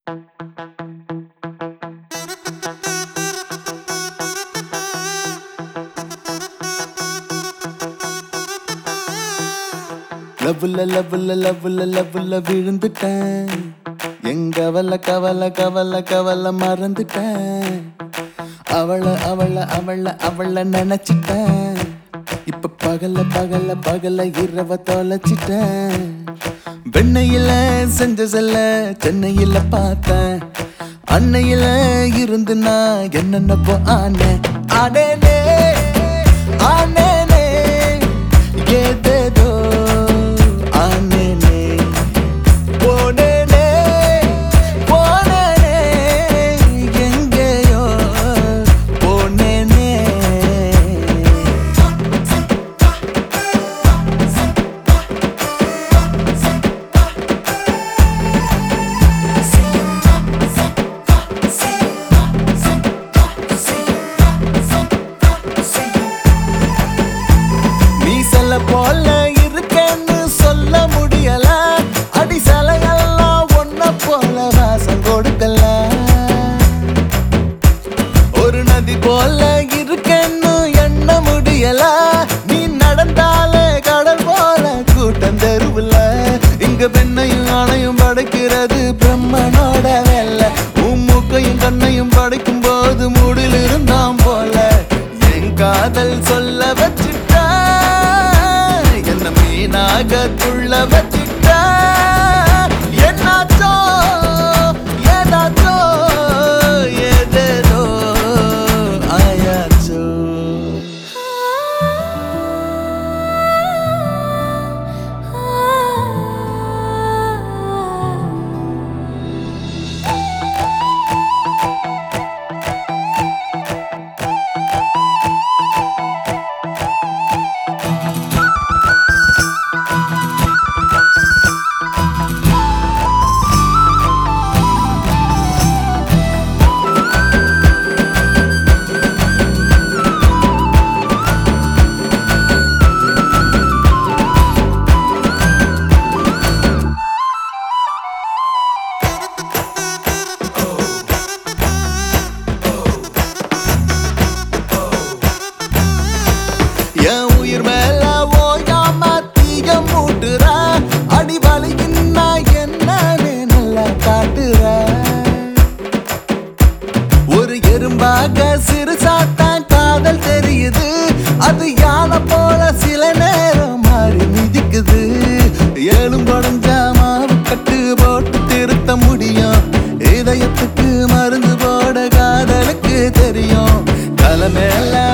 லவ்ல லவ்ல லவ்ல லவ்ல விழுந்துட்டேன் எங்க கவலை கவலை கவலை கவலை மறந்துட்டேன் அவள அவள அவள அவள நினைச்சிட்டேன் இப்ப பகல பகல பகல இரவ தொலைச்சிட்டேன் வெண்ணையில செஞ்ச செல்ல சென்னையில பார்த்தேன் அன்னையில இருந்து நான் என்னென்னப்போ ஆனேன் ஆனேனே ஆனேனே ஏதேதோ ஆனேனே போனேனே போனேனே எங்கேயோ போனேனே நீ சொல்ல போல இருக்கேன்னு சொல்ல முடியல அடி சலையெல்லாம் ஒன்ன போல வாசம் கொடுக்கல ஒரு நதி போல இருக்கேன்னு எண்ண முடியல நீ நடந்தாலே கடல் போல கூட்டம் தெருவுல இங்க பெண்ணையும் ஆணையும் படைக்கிறது பிரம்மனோட வேலை உன் மூக்கையும் கண்ணையும் படைக்கும் போது மூடில் இருந்தாம் போல என் காதல் சொல்ல வச்சிட்ட என்ன மீனாக துள்ள வச்சிட்ட என்னாச்சோ ஏதாச்சோ ஏதேதோ ஆயாச்சோ என் உயிர் மேல ஓயாம தீய மூட்டுற அடி வலிக்குன்னா என்னன்னு நல்லா காட்டுற ஒரு எறும்பாக சிறுசாத்தான் காதல் தெரியுது அது யானை போல சில நேரம் மாறி மிதிக்குது ஏழும் குடஞ்ச மாவு கட்டு போட்டு திருத்த முடியும் இதயத்துக்கு மருந்து போட காதலுக்கு தெரியும் தலை மேல